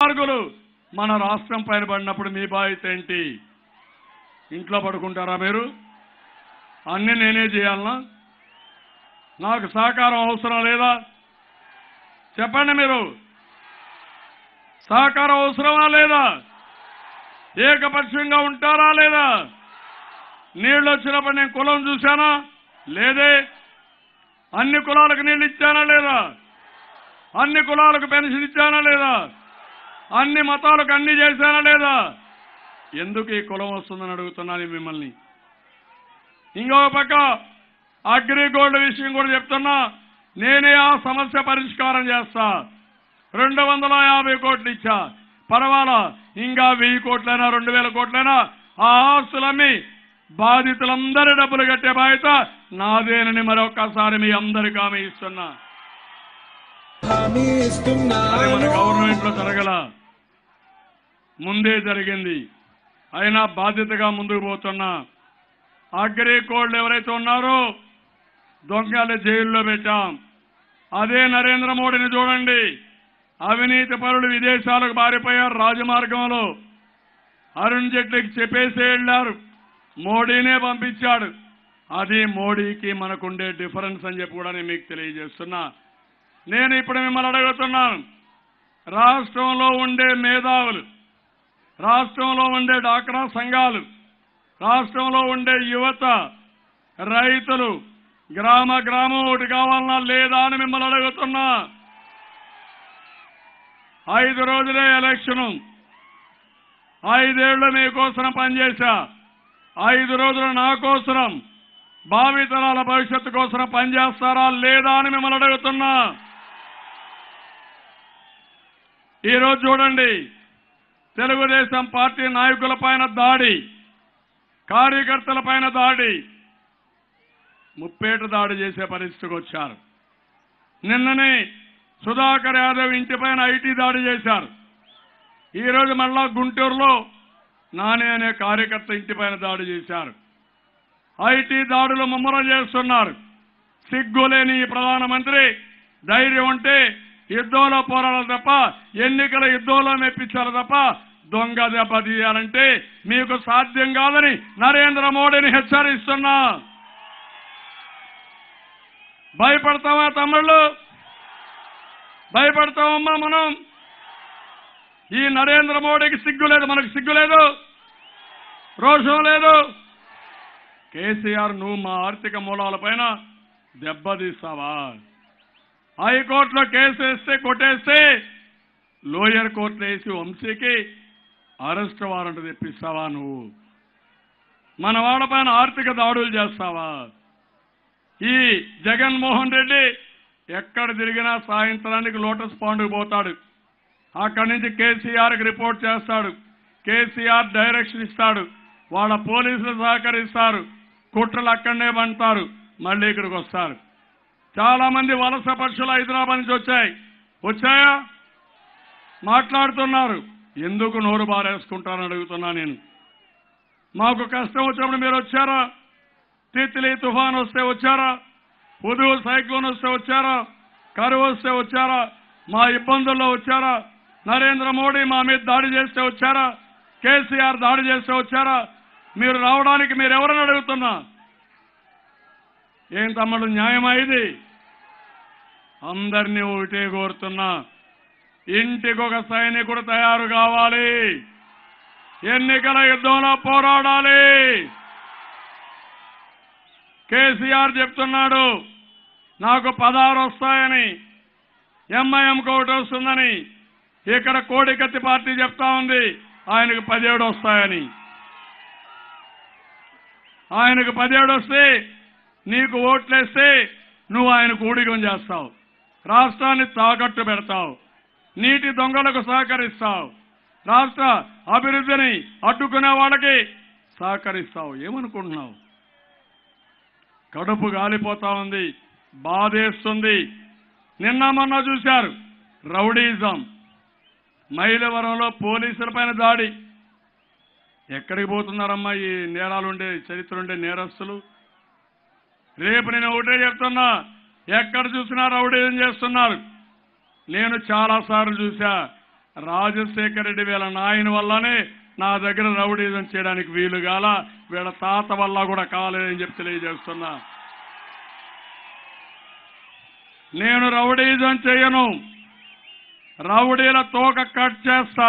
దుర్మార్గులు మన రాష్ట్రం పైన పడినప్పుడు మీ బాధ్యత ఏంటి ఇంట్లో పడుకుంటారా మీరు అన్ని నేనే చేయాలనా నాకు సహకారం అవసరం లేదా చెప్పండి మీరు సహకారం అవసరమా లేదా ఏకపక్షంగా ఉంటారా లేదా నీళ్ళు వచ్చినప్పుడు నేను కులం చూశానా లేదే అన్ని కులాలకు నీళ్ళు ఇచ్చానా లేదా అన్ని కులాలకు పెన్షన్ ఇచ్చానా లేదా అన్ని మతాలకు అన్ని చేశానా లేదా ఎందుకు ఈ కులం వస్తుందని అడుగుతున్నాను మిమ్మల్ని ఇంకొక పక్క అగ్రిగోల్డ్ విషయం కూడా చెప్తున్నా నేనే ఆ సమస్య పరిష్కారం చేస్తా రెండు వందల యాభై కోట్లు ఇచ్చా పర్వాలా ఇంకా వెయ్యి కోట్లైనా రెండు వేల కోట్లైనా ఆ ఆస్తులమ్మి బాధితులందరి డబ్బులు కట్టే బాధ్యత నాదేనని మరొక్కసారి మీ అందరికీ హామీ ఇస్తున్నా హామీ అది మన ఇస్తున్నాను గవర్నమెంట్ లో జరగల ముందే జరిగింది అయినా బాధ్యతగా ముందుకు పోతున్నా అగ్రి కోళ్ళు ఎవరైతే ఉన్నారో దొంగలు జైల్లో పెట్టాం అదే నరేంద్ర మోడీని చూడండి అవినీతి పరులు విదేశాలకు పారిపోయారు రాజమార్గంలో అరుణ్ జైట్లీకి చెప్పేసి వెళ్ళారు మోడీనే పంపించాడు అది మోడీకి మనకుండే డిఫరెన్స్ అని చెప్పి కూడా నేను మీకు తెలియజేస్తున్నా నేను ఇప్పుడు మిమ్మల్ని అడుగుతున్నాను రాష్ట్రంలో ఉండే మేధావులు రాష్ట్రంలో ఉండే డాక్రా సంఘాలు రాష్ట్రంలో ఉండే యువత రైతులు గ్రామ గ్రామం ఒకటి కావాలన్నా లేదా అని మిమ్మల్ని అడుగుతున్నా ఐదు రోజులే ఎలక్షను ఐదేళ్లు మీకోసం పనిచేశా ఐదు రోజులు నా కోసరం భావితరాల భవిష్యత్తు కోసం పనిచేస్తారా లేదా అని మిమ్మల్ని అడుగుతున్నా ఈరోజు చూడండి తెలుగుదేశం పార్టీ నాయకుల పైన దాడి కార్యకర్తల పైన దాడి ముప్పేట దాడి చేసే పరిస్థితికి వచ్చారు నిన్ననే సుధాకర్ యాదవ్ ఇంటిపైన ఐటీ దాడి చేశారు ఈరోజు మళ్ళా గుంటూరులో నాని అనే కార్యకర్త ఇంటిపైన దాడి చేశారు ఐటీ దాడులు ముమ్మరం చేస్తున్నారు సిగ్గులేని ఈ ప్రధానమంత్రి ధైర్యం ఉంటే యుద్ధంలో పోరాడాలి తప్ప ఎన్నికల యుద్ధంలో మెప్పించాలి తప్ప దొంగ దెబ్బ తీయాలంటే మీకు సాధ్యం కాదని నరేంద్ర మోడీని హెచ్చరిస్తున్నా భయపడతామా తమ్ముళ్ళు భయపడతామమ్మా మనం ఈ నరేంద్ర మోడీకి సిగ్గు లేదు మనకు సిగ్గు లేదు రోషం లేదు కేసీఆర్ నువ్వు మా ఆర్థిక మూలాలపైన దెబ్బతీస్తావా హైకోర్టులో కేసు వేస్తే కొట్టేస్తే లోయర్ కోర్టులో వేసి వంశీకి అరెస్ట్ వారెంట్ తెప్పిస్తావా నువ్వు మన వాళ్ళపైన ఆర్థిక దాడులు చేస్తావా ఈ జగన్మోహన్ రెడ్డి ఎక్కడ తిరిగినా సాయంత్రానికి లోటస్ పాండ్కి పోతాడు అక్కడి నుంచి కేసీఆర్కి రిపోర్ట్ చేస్తాడు కేసీఆర్ డైరెక్షన్ ఇస్తాడు వాళ్ళ పోలీసులు సహకరిస్తారు కుట్రలు అక్కడనే పంటారు మళ్ళీ ఇక్కడికి వస్తారు చాలా మంది వలస పక్షులు హైదరాబాద్ నుంచి వచ్చాయి వచ్చాయా మాట్లాడుతున్నారు ఎందుకు నోరు బారేసుకుంటారని అడుగుతున్నా నేను మాకు కష్టం వచ్చినప్పుడు మీరు వచ్చారా తిత్లీ తుఫాన్ వస్తే వచ్చారా ఉదువు సైక్లోన్ వస్తే వచ్చారా కరువు వస్తే వచ్చారా మా ఇబ్బందుల్లో వచ్చారా నరేంద్ర మోడీ మా మీద దాడి చేస్తే వచ్చారా కేసీఆర్ దాడి చేస్తే వచ్చారా మీరు రావడానికి మీరు ఎవరని అడుగుతున్నా ఏం తమ్ముడు న్యాయమా ఇది అందరినీ ఒకటే కోరుతున్నా ఇంటికి ఒక సైనికుడు తయారు కావాలి ఎన్నికల యుద్ధంలో పోరాడాలి కేసీఆర్ చెప్తున్నాడు నాకు పదహారు వస్తాయని ఎంఐఎంకి ఒకటి వస్తుందని ఇక్కడ కోడికత్తి పార్టీ చెప్తా ఉంది ఆయనకు పదిహేడు వస్తాయని ఆయనకు పదిహేడు వస్తే నీకు ఓట్లేస్తే నువ్వు ఆయనకు ఊడిగం చేస్తావు రాష్ట్రాన్ని తాకట్టు పెడతావు నీటి దొంగలకు సహకరిస్తావు రాష్ట్ర అభివృద్ధిని అడ్డుకునే వాళ్ళకి సహకరిస్తావు ఏమనుకుంటున్నావు కడుపు గాలిపోతా ఉంది బాధేస్తుంది నిన్న మొన్న చూశారు రౌడీజం మైలవరంలో పోలీసుల పైన దాడి ఎక్కడికి పోతున్నారమ్మా ఈ నేరాలు ఉండే చరిత్ర ఉండే నేరస్తులు రేపు నేను ఒకటే చెప్తున్నా ఎక్కడ చూసినా రౌడీజం చేస్తున్నారు నేను చాలా సార్లు చూసా రాజశేఖర రెడ్డి వీళ్ళ నాయన వల్లనే నా దగ్గర రౌడీజం చేయడానికి వీలు గాల వీళ్ళ తాత వల్ల కూడా కాలేదని చెప్పి తెలియజేస్తున్నా నేను రౌడీజం చేయను రౌడీల తోక కట్ చేస్తా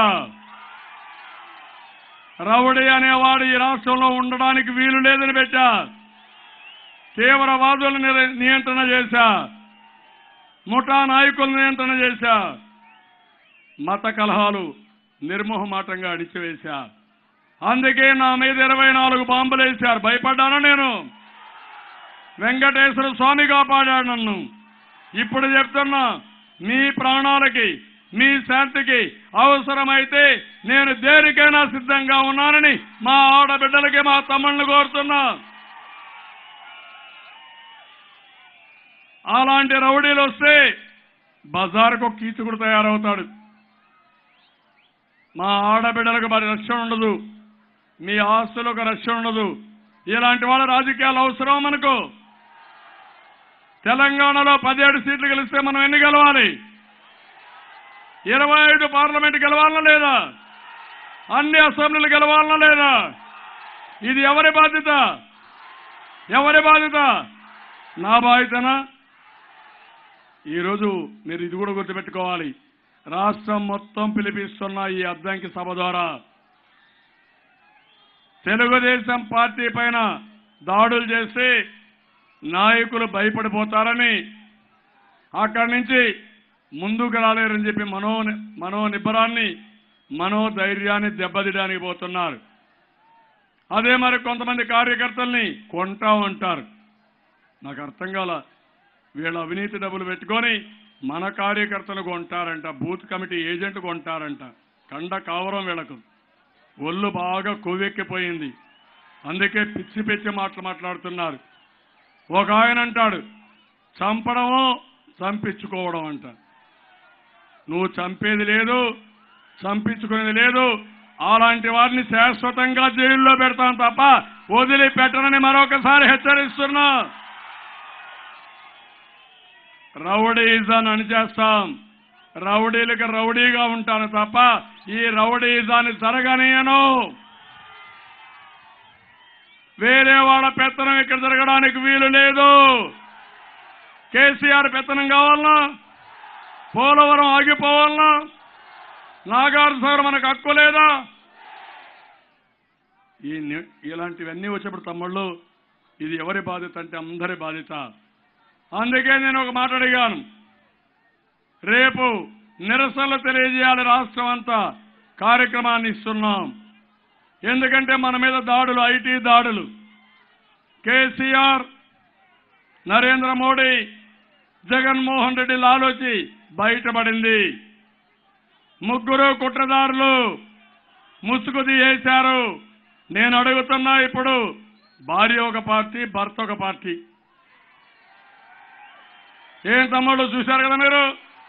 రౌడీ అనేవాడు ఈ రాష్ట్రంలో ఉండడానికి వీలు లేదని పెట్టా తీవ్రవాదులను నిర- నియంత్రణ చేశా ముఠా నాయకులను నియంత్రణ చేశా మత కలహాలు నిర్మోహమాటంగా అడిచివేశా అందుకే నా మీద ఇరవై నాలుగు బాంబులు వేశారు భయపడ్డాను నేను వెంకటేశ్వర స్వామి కాపాడాడు నన్ను ఇప్పుడు చెప్తున్నా మీ ప్రాణాలకి మీ శాంతికి అవసరమైతే నేను దేనికైనా సిద్ధంగా ఉన్నానని మా ఆడబిడ్డలకి మా తమ్ముళ్ళని కోరుతున్నా అలాంటి రౌడీలు వస్తే బజార్కు ఒక కీచుకుడు తయారవుతాడు మా ఆడబిడ్డలకు మరి రక్షణ ఉండదు మీ ఆస్తులకు రక్షణ ఉండదు ఇలాంటి వాళ్ళ రాజకీయాలు అవసరం మనకు తెలంగాణలో పదిహేడు సీట్లు గెలిస్తే మనం ఎన్ని గెలవాలి ఇరవై ఐదు పార్లమెంట్ గెలవాలనా లేదా అన్ని అసెంబ్లీలు గెలవాలనా లేదా ఇది ఎవరి బాధ్యత ఎవరి బాధ్యత నా బాధ్యతనా ఈరోజు మీరు ఇది కూడా గుర్తుపెట్టుకోవాలి రాష్ట్రం మొత్తం పిలిపిస్తున్న ఈ అద్దంకి సభ ద్వారా తెలుగుదేశం పార్టీ పైన దాడులు చేసి నాయకులు భయపడిపోతారని అక్కడి నుంచి ముందుకు రాలేరని చెప్పి మనో మనో నిబ్బరాన్ని మనోధైర్యాన్ని దెబ్బతీయడానికి పోతున్నారు అదే మరి కొంతమంది కార్యకర్తల్ని కొంటా ఉంటారు నాకు అర్థం కాల వీళ్ళ అవినీతి డబ్బులు పెట్టుకొని మన కార్యకర్తలు కొంటారంట బూత్ కమిటీ ఏజెంట్ కొంటారంట కండ కావరం వీళ్ళకు ఒళ్ళు బాగా కొవ్వెక్కిపోయింది అందుకే పిచ్చి పిచ్చి మాటలు మాట్లాడుతున్నారు ఒక ఆయన అంటాడు చంపడము చంపించుకోవడం అంట నువ్వు చంపేది లేదు చంపించుకునేది లేదు అలాంటి వారిని శాశ్వతంగా జైల్లో పెడతాం తప్ప వదిలిపెట్టనని మరొకసారి హెచ్చరిస్తున్నా రౌడీజాన్ని అణిచేస్తాం రౌడీలకు రౌడీగా ఉంటాను తప్ప ఈ రౌడీజాన్ని జరగనీయను వేరే వాళ్ళ పెత్తనం ఇక్కడ జరగడానికి వీలు లేదు కేసీఆర్ పెత్తనం కావాలనా పోలవరం ఆగిపోవాలనా నాగార్జున మనకు హక్కు లేదా ఈ ని- ఇలాంటివన్నీ వచ్చినప్పుడు తమ్ముళ్ళు ఇది ఎవరి బాధ్యత అంటే అందరి బాధ్యత అందుకే నేను ఒక మాట అడిగాను రేపు నిరసనలు తెలియజేయాలి రాష్ట్రం అంతా కార్యక్రమాన్ని ఇస్తున్నాం ఎందుకంటే మన మీద దాడులు ఐటీ దాడులు కేసీఆర్ నరేంద్ర మోడీ జగన్మోహన్ రెడ్డి లాలోచి బయటపడింది ముగ్గురు కుట్రదారులు ముసుగు తీయేశారు నేను అడుగుతున్నా ఇప్పుడు భార్య ఒక పార్టీ భర్త ఒక పార్టీ ఏం తమ్ముళ్ళు చూశారు కదా మీరు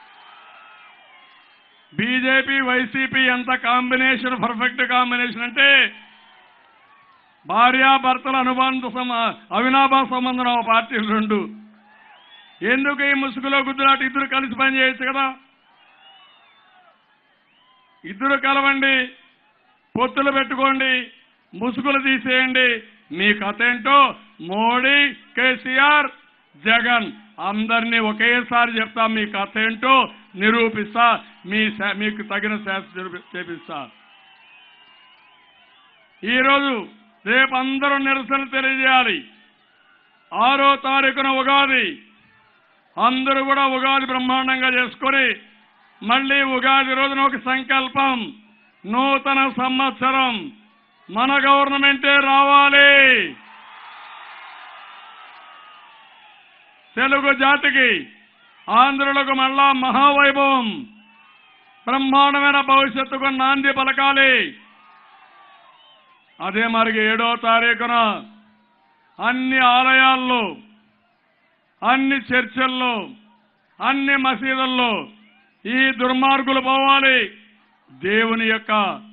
బీజేపీ వైసీపీ ఎంత కాంబినేషన్ పర్ఫెక్ట్ కాంబినేషన్ అంటే భార్యాభర్తల అనుబంధ సమ అవినాభా సంబంధం ఆ పార్టీలు రెండు ఎందుకు ఈ ముసుగులో గుద్దులాట ఇద్దరు కలిసి పని చేయొచ్చు కదా ఇద్దరు కలవండి పొత్తులు పెట్టుకోండి ముసుగులు తీసేయండి మీ కథ ఏంటో మోడీ కేసీఆర్ జగన్ అందరినీ ఒకేసారి చెప్తా మీ కథ ఏంటో నిరూపిస్తా మీ శా- మీకు తగిన శాస్త్ర నిరూపి- చేపిస్తా ఈరోజు రేపు అందరూ నిరసన తెలియజేయాలి ఆరో తారీఖున ఉగాది అందరూ కూడా ఉగాది బ్రహ్మాండంగా చేసుకొని మళ్ళీ ఉగాది రోజున ఒక సంకల్పం నూతన సంవత్సరం మన గవర్నమెంటే రావాలి తెలుగు జాతికి ఆంధ్రులకు మళ్ళా మహావైభవం బ్రహ్మాండమైన భవిష్యత్తుకు నాంది పలకాలి అదే మరి ఏడో తారీఖున అన్ని ఆలయాల్లో అన్ని చర్చల్లో అన్ని మసీదుల్లో ఈ దుర్మార్గులు పోవాలి దేవుని యొక్క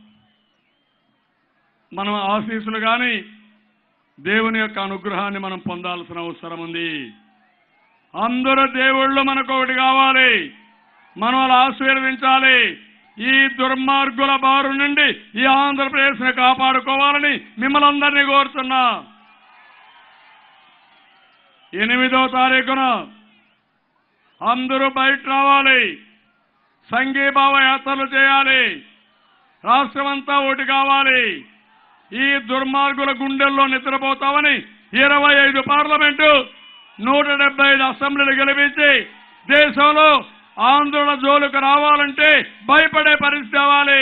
మనం ఆశీస్సులు కానీ దేవుని యొక్క అనుగ్రహాన్ని మనం పొందాల్సిన అవసరం ఉంది అందరూ దేవుళ్ళు మనకు ఒకటి కావాలి మనం అలా ఆశీర్వదించాలి ఈ దుర్మార్గుల బారు నుండి ఈ ఆంధ్రప్రదేశ్ ని కాపాడుకోవాలని మిమ్మల్ని అందరినీ కోరుతున్నా ఎనిమిదో తారీఖున అందరూ బయట రావాలి సంఘీభావ యాత్రలు చేయాలి రాష్ట్రమంతా ఒకటి కావాలి ఈ దుర్మార్గుల గుండెల్లో నిద్రపోతామని ఇరవై ఐదు పార్లమెంటు నూట డెబ్బై ఐదు అసెంబ్లీలు గెలిపించి దేశంలో ఆందోళన జోలుకు రావాలంటే భయపడే పరిస్థితి అవ్వాలి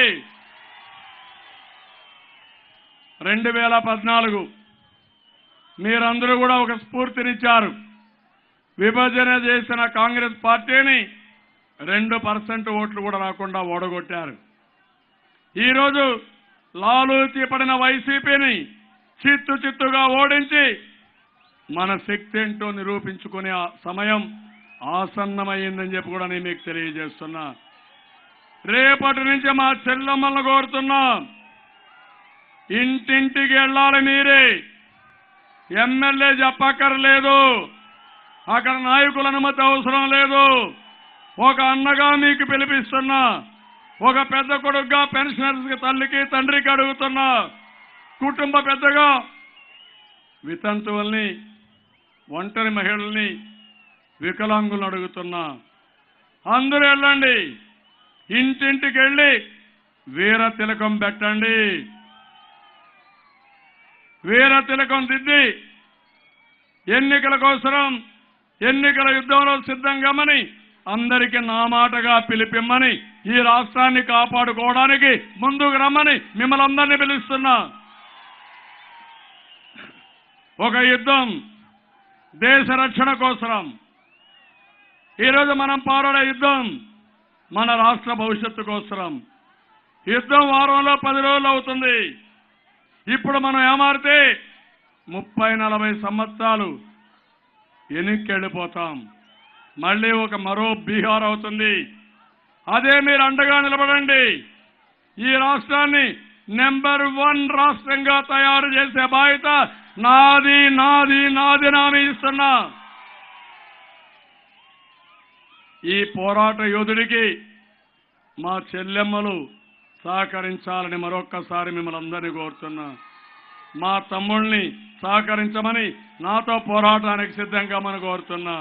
రెండు వేల పద్నాలుగు మీరందరూ కూడా ఒక స్ఫూర్తినిచ్చారు విభజన చేసిన కాంగ్రెస్ పార్టీని రెండు పర్సెంట్ ఓట్లు కూడా రాకుండా ఓడగొట్టారు ఈరోజు లాలూచి పడిన వైసీపీని చిత్తు చిత్తుగా ఓడించి మన శక్తి ఏంటో నిరూపించుకునే ఆ సమయం ఆసన్నమైందని చెప్పి కూడా నేను మీకు తెలియజేస్తున్నా రేపటి నుంచి మా చెల్లమ్మలను కోరుతున్నా ఇంటింటికి వెళ్ళాలి మీరే ఎమ్మెల్యే చెప్పక్కర్లేదు అక్కడ నాయకుల అనుమతి అవసరం లేదు ఒక అన్నగా మీకు పిలిపిస్తున్నా ఒక పెద్ద కొడుకుగా పెన్షనర్స్ కి తల్లికి తండ్రికి అడుగుతున్నా కుటుంబ పెద్దగా వితంతువుల్ని ఒంటరి మహిళల్ని వికలాంగులను అడుగుతున్నా అందరూ వెళ్ళండి ఇంటింటికి వెళ్ళి వీర తిలకం పెట్టండి వీర తిలకం దిద్ది ఎన్నికల కోసరం ఎన్నికల యుద్ధంలో సిద్ధంగామని అందరికీ నా మాటగా పిలిపిమ్మని ఈ రాష్ట్రాన్ని కాపాడుకోవడానికి ముందుకు రమ్మని మిమ్మల్ని అందరినీ పిలుస్తున్నా ఒక యుద్ధం దేశ రక్షణ కోసరం ఈరోజు మనం పోరాడే యుద్ధం మన రాష్ట్ర భవిష్యత్తు కోసరం యుద్ధం వారంలో పది రోజులు అవుతుంది ఇప్పుడు మనం ఏమారితే ముప్పై నలభై సంవత్సరాలు వెనక్కెళ్ళిపోతాం మళ్ళీ ఒక మరో బీహార్ అవుతుంది అదే మీరు అండగా నిలబడండి ఈ రాష్ట్రాన్ని నెంబర్ వన్ రాష్ట్రంగా తయారు చేసే బాధ్యత నాది నాది నాది నామి ఇస్తున్నా ఈ పోరాట యోధుడికి మా చెల్లెమ్మలు సహకరించాలని మరొక్కసారి మిమ్మల్ని అందరినీ కోరుతున్నా మా తమ్ముళ్ళని సహకరించమని నాతో పోరాటానికి సిద్ధంగా మనం కోరుతున్నా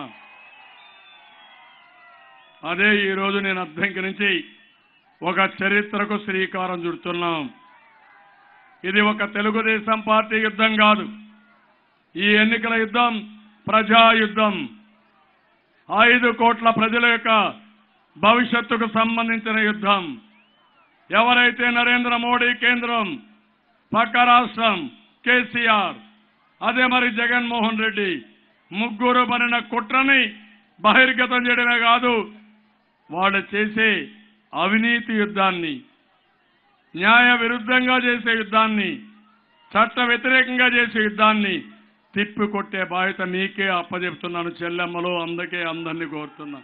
అదే ఈ రోజు నేను అద్దంకి నుంచి ఒక చరిత్రకు శ్రీకారం చుడుతున్నాం ఇది ఒక తెలుగుదేశం పార్టీ యుద్ధం కాదు ఈ ఎన్నికల యుద్ధం ప్రజా యుద్ధం ఐదు కోట్ల ప్రజల యొక్క భవిష్యత్తుకు సంబంధించిన యుద్ధం ఎవరైతే నరేంద్ర మోడీ కేంద్రం పక్క రాష్ట్రం కేసీఆర్ అదే మరి జగన్మోహన్ రెడ్డి ముగ్గురు పడిన కుట్రని బహిర్గతం చేయడమే కాదు వాళ్ళు చేసే అవినీతి యుద్ధాన్ని న్యాయ విరుద్ధంగా చేసే యుద్ధాన్ని చట్ట వ్యతిరేకంగా చేసే యుద్ధాన్ని తిప్పి కొట్టే బాధ్యత మీకే అప్పచెప్తున్నాను చెల్లెమ్మలు అందుకే అందరినీ కోరుతున్నా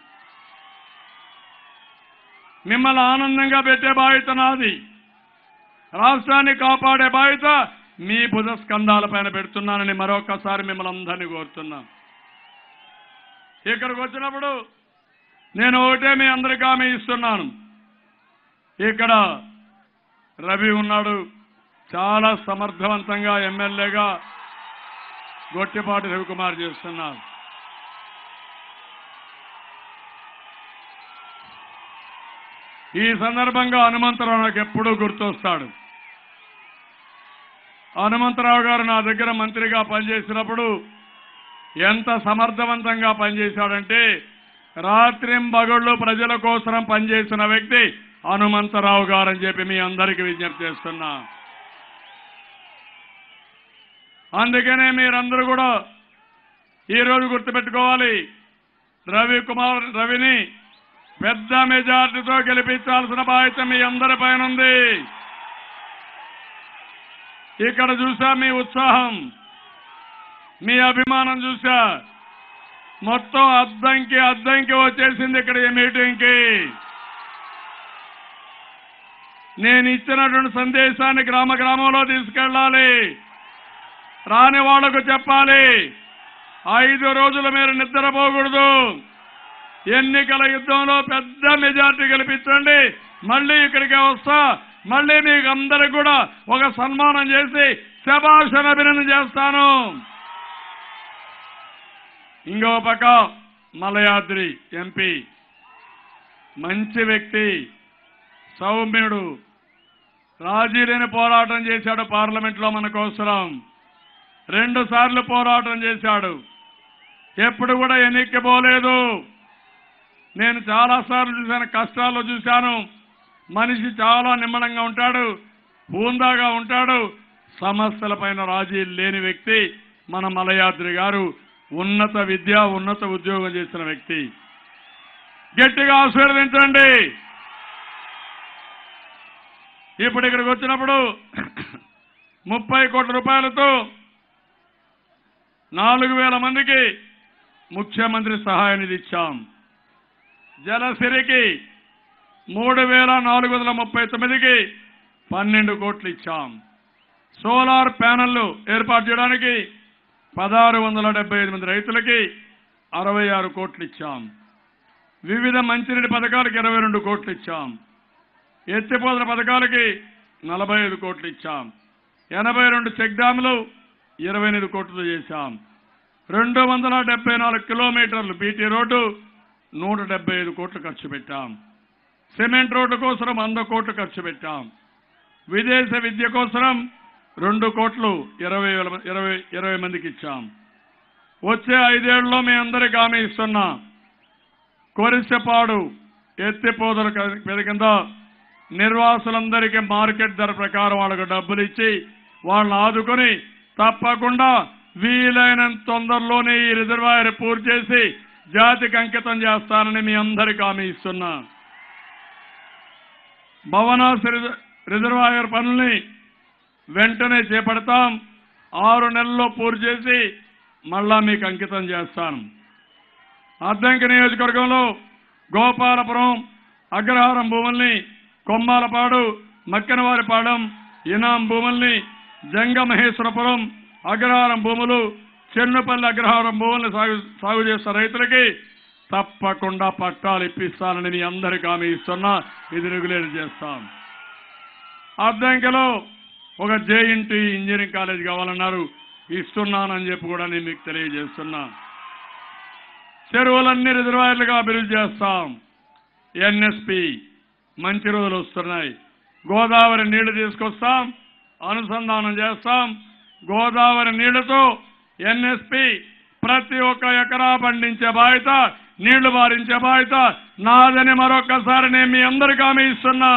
మిమ్మల్ని ఆనందంగా పెట్టే బాధ్యత నాది రాష్ట్రాన్ని కాపాడే బాధ్యత మీ భుజ స్కంధాల పైన పెడుతున్నానని మరొకసారి మిమ్మల్ని అందరినీ కోరుతున్నా ఇక్కడికి వచ్చినప్పుడు నేను ఒకటే మీ అందరికీ హామీ ఇస్తున్నాను ఇక్కడ రవి ఉన్నాడు చాలా సమర్థవంతంగా ఎమ్మెల్యేగా గొట్టిపాటి రవికుమార్ చేస్తున్నారు ఈ సందర్భంగా హనుమంతరావు నాకు ఎప్పుడూ గుర్తొస్తాడు హనుమంతరావు గారు నా దగ్గర మంత్రిగా పనిచేసినప్పుడు ఎంత సమర్థవంతంగా పనిచేశాడంటే రాత్రింబగళ్ళు ప్రజల కోసం పనిచేసిన వ్యక్తి హనుమంతరావు గారు అని చెప్పి మీ అందరికీ విజ్ఞప్తి చేస్తున్నా అందుకనే మీరందరూ కూడా ఈరోజు గుర్తుపెట్టుకోవాలి రవి కుమార్ రవిని పెద్ద మెజార్టీతో గెలిపించాల్సిన బాధ్యత మీ అందరి పైన ఉంది ఇక్కడ చూసా మీ ఉత్సాహం మీ అభిమానం చూసా మొత్తం అద్దంకి అద్దంకి వచ్చేసింది ఇక్కడ ఈ మీటింగ్కి నేను ఇచ్చినటువంటి సందేశాన్ని గ్రామ గ్రామంలో తీసుకెళ్ళాలి రాని వాళ్లకు చెప్పాలి ఐదు రోజులు మీరు నిద్రపోకూడదు ఎన్నికల యుద్ధంలో పెద్ద మెజార్టీ గెలిపించండి మళ్ళీ ఇక్కడికే వస్తా మళ్ళీ మీకు అందరికి కూడా ఒక సన్మానం చేసి శభాషణ అభినందన చేస్తాను ఇంకో పక్క మలయాద్రి ఎంపీ మంచి వ్యక్తి సౌమ్యుడు రాజీ లేని పోరాటం చేశాడు పార్లమెంట్లో మన కోసరం రెండు సార్లు పోరాటం చేశాడు ఎప్పుడు కూడా ఎన్నికపోలేదు నేను చాలా సార్లు చూశాను కష్టాల్లో చూశాను మనిషి చాలా నిమ్మలంగా ఉంటాడు హూందాగా ఉంటాడు సమస్యల పైన రాజీ లేని వ్యక్తి మన మలయాద్రి గారు ఉన్నత విద్య ఉన్నత ఉద్యోగం చేసిన వ్యక్తి గట్టిగా ఆశీర్వదించండి ఇప్పుడు ఇక్కడికి వచ్చినప్పుడు ముప్పై కోట్ల రూపాయలతో నాలుగు వేల మందికి ముఖ్యమంత్రి సహాయ నిధి ఇచ్చాం జలసిరికి మూడు వేల నాలుగు వందల ముప్పై తొమ్మిదికి పన్నెండు కోట్లు ఇచ్చాం సోలార్ ప్యానెళ్లు ఏర్పాటు చేయడానికి పదహారు వందల డెబ్బై ఐదు మంది రైతులకి అరవై ఆరు కోట్లు ఇచ్చాం వివిధ మంచినీటి పథకాలకు ఇరవై రెండు కోట్లు ఇచ్చాం ఎత్తిపోతల పథకాలకి నలభై ఐదు కోట్లు ఇచ్చాం ఎనభై రెండు చెక్ డ్యాములు ఇరవై ఎనిమిది కోట్లు చేశాం రెండు వందల డెబ్బై నాలుగు కిలోమీటర్లు బీటీ రోడ్డు నూట డెబ్బై ఐదు కోట్లు ఖర్చు పెట్టాం సిమెంట్ రోడ్డు కోసం వంద కోట్లు ఖర్చు పెట్టాం విదేశ విద్య కోసం రెండు కోట్లు ఇరవై వేల మ- ఇరవై ఇరవై మందికి ఇచ్చాం వచ్చే ఐదేళ్లలో మీ అందరికి హామీ ఇస్తున్నా కొరిసెపాడు ఎత్తిపోదల క- మీద కింద నిర్వాసులందరికీ మార్కెట్ ధర ప్రకారం వాళ్ళకు డబ్బులు ఇచ్చి వాళ్ళని ఆదుకొని తప్పకుండా వీలైనంత తొందరలోనే ఈ రిజర్వాయర్ పూర్తి చేసి జాతికి అంకితం చేస్తానని మీ అందరికి హామీ ఇస్తున్నా భవనాస్ రిజ- రిజర్వాయర్ పనుల్ని వెంటనే చేపడతాం ఆరు నెలల్లో పూర్తి చేసి మళ్ళా మీకు అంకితం చేస్తాను అద్దంకి నియోజకవర్గంలో గోపాలపురం అగ్రహారం భూముల్ని కొమ్మాలపాడు మక్కెనవారిపాడెం ఇనాం భూముల్ని జంగమహేశ్వరపురం అగ్రహారం భూములు చెన్నుపల్లి అగ్రహారం భూముల్ని సాగు సాగు చేస్తున్న రైతులకి తప్పకుండా పట్టాలు ఇప్పిస్తానని మీ అందరికీ హామీ ఇస్తున్నా ఇది రెగ్యులేట్ చేస్తాం అద్దంకిలో ఒక జేఎన్టీ ఇంజనీరింగ్ కాలేజ్ కావాలన్నారు ఇస్తున్నానని చెప్పి కూడా నేను మీకు తెలియజేస్తున్నా చెరువులన్నీ రిజర్వాయర్లుగా అభివృద్ధి చేస్తాం ఎన్ఎస్పి మంచి రోజులు వస్తున్నాయి గోదావరి నీళ్లు తీసుకొస్తాం అనుసంధానం చేస్తాం గోదావరి నీళ్లతో ఎన్ఎస్పి ప్రతి ఒక్క ఎకరా పండించే బాధ్యత నీళ్లు బారించే బాధ్యత నాదని మరొక్కసారి నేను మీ అందరికీ హామీ ఇస్తున్నా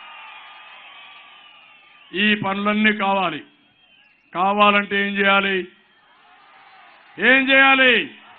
ఈ పనులన్నీ కావాలి కావాలంటే ఏం చేయాలి ఏం చేయాలి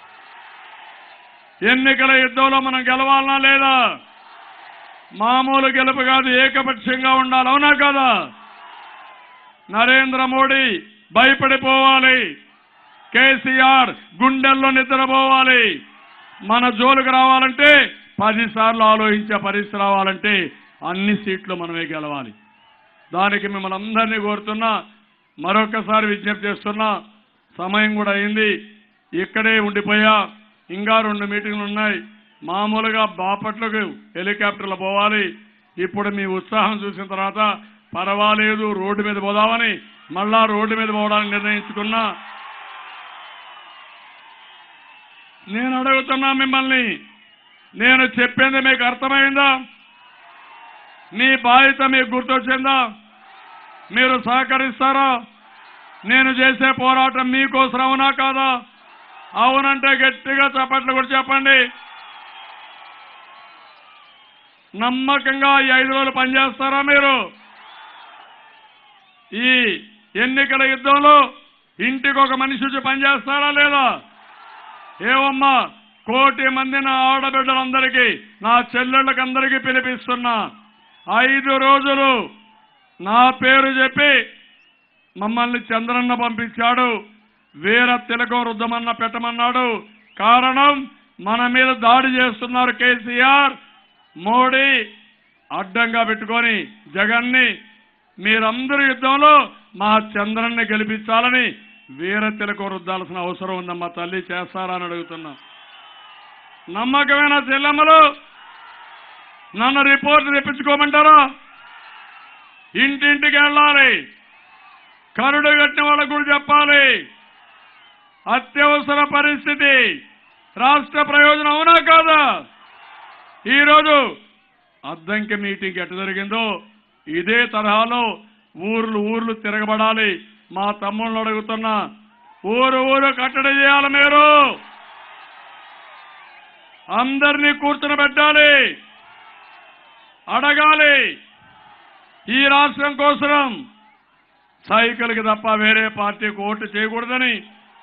ఎన్నికల యుద్ధంలో మనం గెలవాలనా లేదా మామూలు గెలుపు కాదు ఏకపక్షంగా ఉండాలి అవునా కదా నరేంద్ర మోడీ భయపడిపోవాలి కేసీఆర్ గుండెల్లో నిద్రపోవాలి మన జోలుకు రావాలంటే పదిసార్లు ఆలోచించే పరిస్థితి రావాలంటే అన్ని సీట్లు మనమే గెలవాలి దానికి మిమ్మల్ని అందరినీ కోరుతున్నా మరొకసారి విజ్ఞప్తి చేస్తున్నా సమయం కూడా అయింది ఇక్కడే ఉండిపోయా ఇంకా రెండు మీటింగ్లు ఉన్నాయి మామూలుగా బాపట్లకు హెలికాప్టర్లు పోవాలి ఇప్పుడు మీ ఉత్సాహం చూసిన తర్వాత పర్వాలేదు రోడ్డు మీద పోదామని మళ్ళా రోడ్డు మీద పోవడానికి నిర్ణయించుకున్నా నేను అడుగుతున్నా మిమ్మల్ని నేను చెప్పింది మీకు అర్థమైందా మీ బాధ్యత మీకు గుర్తొచ్చిందా మీరు సహకరిస్తారా నేను చేసే పోరాటం మీకోసం అవునా కాదా అవునంటే గట్టిగా చప్పట్లు కూడా చెప్పండి నమ్మకంగా ఈ ఐదు రోజులు పనిచేస్తారా మీరు ఈ ఎన్నికల యుద్ధంలో ఇంటికి ఒక మనిషి వచ్చి పనిచేస్తారా లేదా ఏవమ్మా కోటి మంది నా ఆడబిడ్డలందరికీ నా చెల్లెళ్ళకందరికీ పిలిపిస్తున్నా ఐదు రోజులు నా పేరు చెప్పి మమ్మల్ని చంద్రన్న పంపించాడు వీర తిలకం రుద్దమన్న పెట్టమన్నాడు కారణం మన మీద దాడి చేస్తున్నారు కేసీఆర్ మోడీ అడ్డంగా పెట్టుకొని జగన్ని మీరందరూ యుద్ధంలో మా చంద్రన్ని గెలిపించాలని వీర తిలకం రుద్దాల్సిన అవసరం ఉందమ్మా తల్లి చేస్తారా అని అడుగుతున్నా నమ్మకమైన చెల్లెమ్మలు నన్ను రిపోర్ట్ తెప్పించుకోమంటారా ఇంటింటికి వెళ్ళాలి కరుడు కట్టిన వాళ్ళకు కూడా చెప్పాలి అత్యవసర పరిస్థితి రాష్ట్ర ప్రయోజనం అవునా కాదా ఈరోజు అద్దంకి మీటింగ్ ఎట్ట జరిగిందో ఇదే తరహాలో ఊర్లు ఊర్లు తిరగబడాలి మా తమ్ముళ్ళు అడుగుతున్నా ఊరు ఊరు కట్టడి చేయాలి మీరు అందరినీ కూర్చుని పెట్టాలి అడగాలి ఈ రాష్ట్రం కోసం సైకిల్కి తప్ప వేరే పార్టీకి ఓటు చేయకూడదని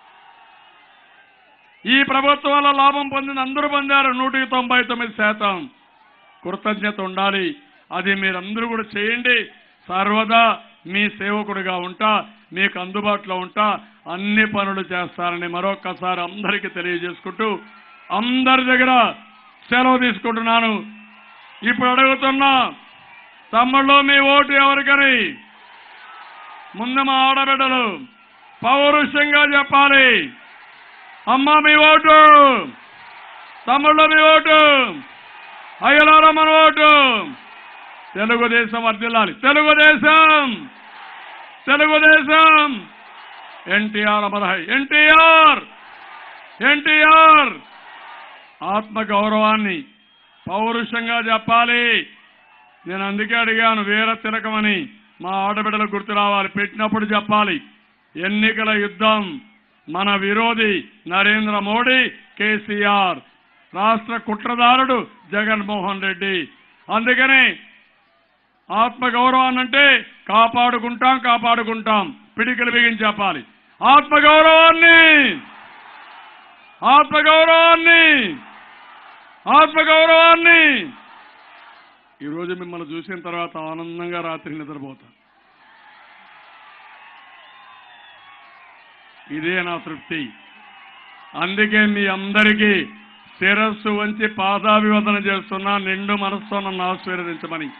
ఈ ప్రభుత్వం వల్ల లాభం పొందిన అందరూ పొందారు నూటికి తొంభై తొమ్మిది శాతం కృతజ్ఞత ఉండాలి అది మీరందరూ కూడా చేయండి సర్వదా మీ సేవకుడిగా ఉంటా మీకు అందుబాటులో ఉంటా అన్ని పనులు చేస్తారని మరొక్కసారి అందరికీ తెలియజేసుకుంటూ అందరి దగ్గర సెలవు తీసుకుంటున్నాను ఇప్పుడు అడుగుతున్నా తమ్ముళ్ళు మీ ఓటు ఎవరికని ముందు మా ఆడబిడ్డలు పౌరుషంగా చెప్పాలి అమ్మ మీ ఓటు తమ్ముళ్ళు మీ ఓటు అయ్యలారా మన ఓటు తెలుగుదేశం వర్దిల్లాలి తెలుగుదేశం తెలుగుదేశం ఎన్టీఆర్ అమరహై ఎన్టీఆర్ ఎన్టీఆర్ ఆత్మ గౌరవాన్ని పౌరుషంగా చెప్పాలి నేను అందుకే అడిగాను వీర తిలకమని మా ఆడబిడ్డలకు గుర్తు రావాలి పెట్టినప్పుడు చెప్పాలి ఎన్నికల యుద్ధం మన విరోధి నరేంద్ర మోడీ కేసీఆర్ రాష్ట్ర కుట్రదారుడు జగన్మోహన్ రెడ్డి అందుకని ఆత్మ గౌరవాన్నంటే కాపాడుకుంటాం కాపాడుకుంటాం పిడికిలు బిగించి చెప్పాలి ఆత్మ గౌరవాన్ని ఆత్మ గౌరవాన్ని ఆత్మ గౌరవాన్ని ఈరోజు మిమ్మల్ని చూసిన తర్వాత ఆనందంగా రాత్రి నిద్రపోతాను ఇదే నా తృప్తి అందుకే మీ అందరికీ శిరస్సు వంచి పాదాభివందన చేస్తున్నా నిండు మనస్సు నన్ను ఆశీర్వదించమని